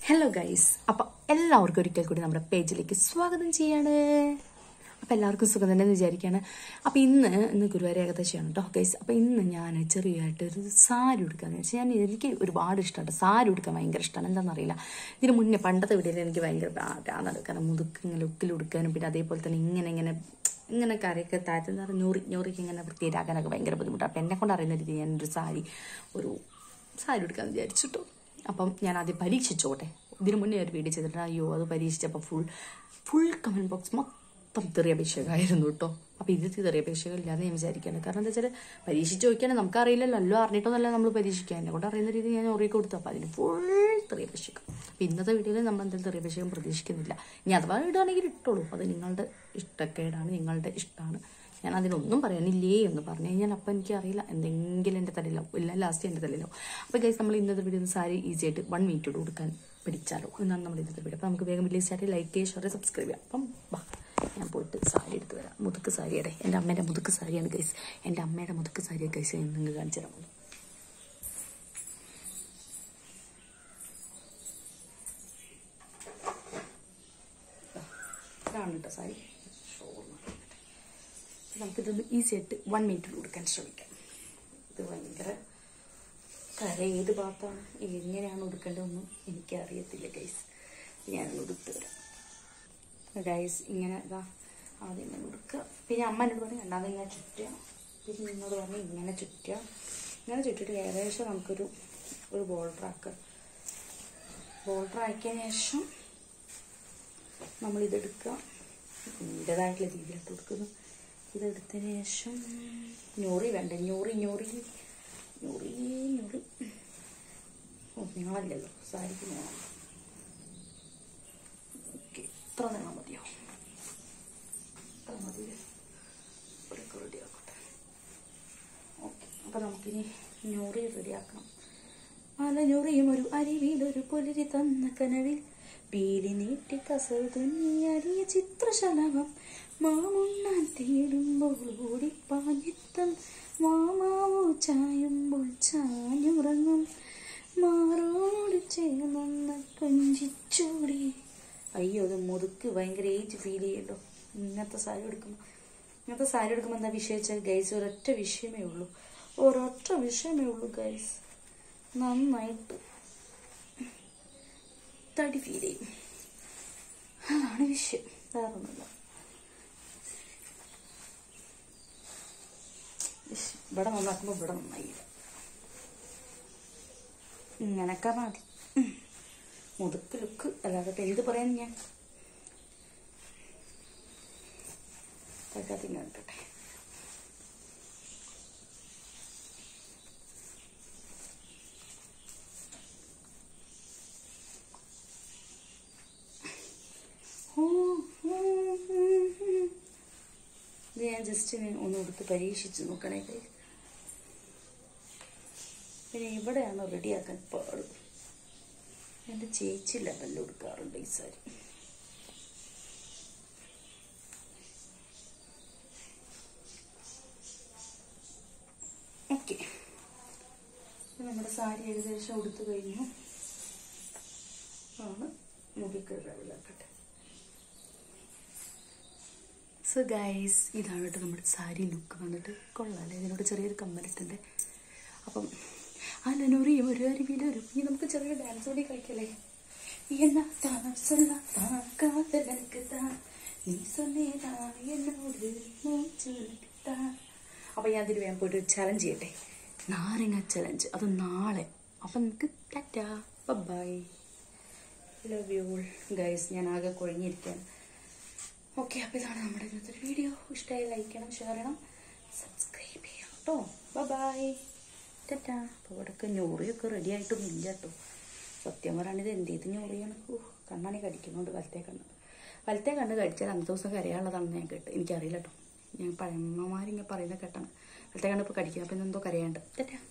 Hello guys അപ്പം എല്ലാവർക്കും ഒരിക്കൽ കൂടി നമ്മുടെ പേജിലേക്ക് സ്വാഗതം ചെയ്യാണ് അപ്പം എല്ലാവർക്കും സുഖം തന്നെ എന്ന് വിചാരിക്കുകയാണ് അപ്പം ഇന്ന് ഇന്ന് ഗുരുവായൂർ ഏകദേശമാണ് കേട്ടോ ഗൈസ് അപ്പം ഇന്ന് ഞാൻ ചെറിയതായിട്ട് ഒരു സാരി ഉടുക്കാന്ന് വെച്ചാൽ ഞാൻ എനിക്ക് ഒരുപാട് ഇഷ്ടമാണ് സാരി ഉടുക്കാൻ ഭയങ്കര ഇഷ്ടമാണ് എന്താണെന്നറിയില്ല ഇതിന് മുന്നേ പണ്ടത്തെ വീഡിയോയിൽ എനിക്ക് ഭയങ്കര പ്രാന്താണ് കാരണം മുതുക്ക് ഇങ്ങനെ ലുക്കിൽ ഉടുക്കാനും പിന്നെ അതേപോലെ തന്നെ ഇങ്ങനെ ഇങ്ങനെ ഇങ്ങനെ കറിയൊക്കെ താഴ്ത്തി എന്താ പറയുക ഞോറി ഞോറിക്ക് ഇങ്ങനെ വൃത്തിയിലാക്കാനൊക്കെ ഭയങ്കര ബുദ്ധിമുട്ടാണ് അപ്പം എന്നെ കൊണ്ട് അറിയുന്ന രീതി ഞാനൊരു സാരി ഒരു സാരി എടുക്കാമെന്ന് വിചാരിച്ചിട്ടു അപ്പം ഞാൻ ആദ്യം പരീക്ഷിച്ചോട്ടെ ഇതിനു മുന്നേ ഒരു വീഡിയോ ചെയ്തിട്ട് അയ്യോ അത് പരീക്ഷിച്ചപ്പോൾ ഫുൾ ഫുൾ കമൻറ്റ് ബോക്സ് മൊത്തം തെറിയപേക്ഷകമായിരുന്നു കേട്ടോ അപ്പോൾ ഇത് തെറിയപേക്ഷകം ഇല്ലാന്ന് ഞാൻ വിചാരിക്കുകയാണ് കാരണം എന്താ വെച്ചാൽ പരീക്ഷിച്ച് നോക്കിയാൽ നമുക്കറിയില്ലല്ലോ അല്ലോ അറിഞ്ഞിട്ടൊന്നല്ല നമ്മൾ പരീക്ഷിക്കുക എന്നെ കൊണ്ട് അറിയുന്ന രീതി ഞാൻ ഉറക്കി കൊടുത്തു അപ്പോൾ അതിന് ഫുൾ തെറിയപേക്ഷകം അപ്പോൾ ഇന്നത്തെ വീഡിയോയിൽ നമ്മൾ എന്തെങ്കിലും തെറിയപേക്ഷകം പ്രതീക്ഷിക്കുന്നില്ല ഇനി അഥവാ ഇടുകയാണെങ്കിൽ ഇട്ടോളൂ അത് നിങ്ങളുടെ ഇഷ്ടക്കേടാണ് നിങ്ങളുടെ ഇഷ്ടമാണ് ഞാൻ അതിനൊന്നും പറയാനില്ലേ എന്ന് പറഞ്ഞു കഴിഞ്ഞാൽ അപ്പം എനിക്ക് അറിയില്ല എന്തെങ്കിലും എൻ്റെ തലയിലാവും എല്ലാം ലാസ്റ്റ് എൻ്റെ തലയിലാവും അപ്പോൾ ഗൈസ് നമ്മൾ ഇന്നത്തെ വീഡിയോ സാരി ഈസി ആയിട്ട് വൺ മിനിറ്റോട് കൊടുക്കാൻ പഠിച്ചാലോ എന്നാണ് നമ്മൾ ഇന്നത്തെ വീഡിയോ അപ്പോൾ നമുക്ക് വേഗം വലിയ സ്റ്റാർട്ട് ലൈക്ക് ചെയ്യുക ഷെയർ സബ്സ്ക്രൈബ് ചെയ്യാം അപ്പം ബാ ഞാൻ പോയിട്ട് സാരി എടുത്ത് വരാം മുതുക്ക് സാരിയുടെ എൻ്റെ അമ്മേൻ്റെ മുതുക്ക് സാരിയാണ് ഗൈസ് എൻ്റെ അമ്മയുടെ മുതുക്ക് സാരിയാണ് ഗൈസ് ഞാൻ നിങ്ങൾക്ക് കാണിച്ചു തരാം ഇതാണ് കേട്ടോ സാരി ഷോർമ നമുക്കിതൊന്ന് ഈസി ആയിട്ട് വൺ മിനിറ്റിൽ കൊടുക്കാൻ ശ്രമിക്കാം ഇത് ഭയങ്കര കര ഏത് ഭാഗത്താണ് എങ്ങനെയാണ് ഉടുക്കേണ്ടതെന്നും എനിക്കറിയത്തില്ല ഗൈസ് ഞാനൊന്ന് ഉടുത്ത് വരാം ഗൈസ് ഇങ്ങനെ ഇതാ ആദ്യം ഇങ്ങനെ ഉടുക്കുക പിന്നെ അമ്മ എന്നോട് പറഞ്ഞു രണ്ടാമത് ഇങ്ങനെ ചുറ്റുക പിന്നെ എന്നോട് പറഞ്ഞു ഇങ്ങനെ ചുറ്റുക ഇങ്ങനെ ചുറ്റിട്ട് ഏകദേശം നമുക്കൊരു ഒരു ബോൾഡർ ആക്കുക ബോൾഡർ ആക്കിയതിന് ശേഷം നമ്മളിതെടുക്കുക എൻ്റെതായിട്ടുള്ള രീതിയിലിട്ട് കൊടുക്കുന്നു ഇതെടുത്തതിന് ശേഷം ഞൊറി വേണ്ട ഞൊറി ഞൊറി ഞൊറി ഞൊറി ഓ നീളമില്ലല്ലോ സാരിക്ക് നീളം ഓക്കെ ഇത്ര നീളം മതിയോ ഇത്ര മതി ഇവിടെയൊക്കെ റെഡി ആക്കട്ടെ ഓക്കെ അപ്പം നമുക്കിനി ഞൊറി റെഡിയാക്കണം അലഞ്ഞൊറിയും ഒരു അരിവിലൊരു പുലരി തന്ന കനവിൽ പീലി നീട്ടി കസവ് തുന്നി അരിയ ചിത്രശലഭം മാമുണ്ണാൻ തേടുമ്പോൾ ഓടിപ്പാഞ്ഞെത്തും മാമാവോ ചായുമ്പോൾ ചാഞ്ഞുറങ്ങും മാറോട് ചേർന്നൊന്ന് കൊഞ്ചിച്ചൂടി അയ്യോ അത് മുതുക്ക് ഭയങ്കര ഏജ് ഫീൽ ചെയ്യല്ലോ ഇങ്ങനത്തെ സാരി എടുക്കുമ്പോൾ ഇങ്ങനത്തെ സാരി എടുക്കുമ്പോൾ എന്താ വിഷയം വെച്ചാൽ ഗൈസ് ഒരൊറ്റ വിഷയമേ ഉള്ളൂ ഒരൊറ്റ വിഷയമേ ഉള്ളൂ ഗൈസ് നന്നായിട്ട് തടി ഫീൽ ചെയ്യും അതാണ് വിഷയം വേറൊന്നുമില്ല ഇഷ്, ഇവിടെ നന്നാക്കുമ്പോൾ ഇവിടെ നന്നായില്ല ഇങ്ങനൊക്കെ മതി ഉം. മുതുക്ക് ലുക്ക് അല്ലാതെ ഇപ്പൊ എന്ത് പറയാൻ ഞാൻ തൽക്കാലത്തിന് കണ്ടട്ടെ ഇത് ഞാൻ ജസ്റ്റ് ഒന്ന് എടുത്ത് പരീക്ഷിച്ച് നോക്കണേ കൈ പിന്നെ ഇവിടെയാണ് റെഡിയാക്കാൻ പാട് എൻ്റെ ചേച്ചി ലെവലിൽ കൊടുക്കാറുണ്ട് ഈ സാരി ഓക്കെ നമ്മുടെ സാരി ഏകദേശം ഉടുത്തു കഴിഞ്ഞു ആണ് മുടിക്ക് ലെവലാക്കട്ടെ സോ ഗൈസ് ഇതാണ് കേട്ടോ നമ്മുടെ സാരി ലുക്ക് വന്നിട്ട് കൊള്ളാല്ലേ ഇതിനോട് ചെറിയൊരു കമ്മലിട്ടുണ്ട് അപ്പം അലനൊറിയും ഒരു അരുവിയിലൊരു ഇനി നമുക്ക് ചെറിയ ഡാൻസ് കൂടി കളിക്കല്ലേ എന്നാ താൻ സൊല്ല താൻ കാതലക്ക് താൻ നീ സൊല്ലേതാണ് എന്നോട് മൂച്ചു താൻ അപ്പം ഞാൻ അതിന് വേഗം പോയിട്ട് ചലഞ്ച് ചെയ്യട്ടെ നാരങ്ങ ചലഞ്ച് അത് നാളെ അപ്പം നമുക്ക് tata bye love you guys ഞാൻ ആകെ കുഴഞ്ഞിരിക്കുകയാണ് ഓക്കെ അപ്പോൾ ഇതാണ് നമ്മുടെ ഇന്നത്തെ ഒരു വീഡിയോ ഇഷ്ടമായി ലൈക്ക് ചെയ്യണം ഷെയർ ചെയ്യണം സബ്സ്ക്രൈബ് ചെയ്യണം കേട്ടോ ബൈ ടാറ്റാ അപ്പോൾ ഇവിടെയൊക്കെ ഞോറിയൊക്കെ റെഡി ആയിട്ടൊന്നും ഇല്ല കേട്ടോ സത്യം പറയാണിത് എന്ത് ചെയ്ത് ഞോറിയാണ് ഓ കണ്ണാണി കടിക്കുന്നുണ്ട് വലത്തെ കണ്ണ് വലത്തെ കണ്ണ് കടിച്ചാൽ അന്നത്തെ ദിവസം കരയാനുള്ളതാണെന്ന് ഞാൻ കേട്ട് എനിക്കറിയില്ല കേട്ടോ ഞാൻ പഴമമാരിങ്ങനെ പറയുന്ന കേട്ടാണ് വലത്തെ കണ്ണ് ഇപ്പോൾ കടിക്കുക അപ്പം എന്തോ കരയാണ്ട് ടാറ്റാ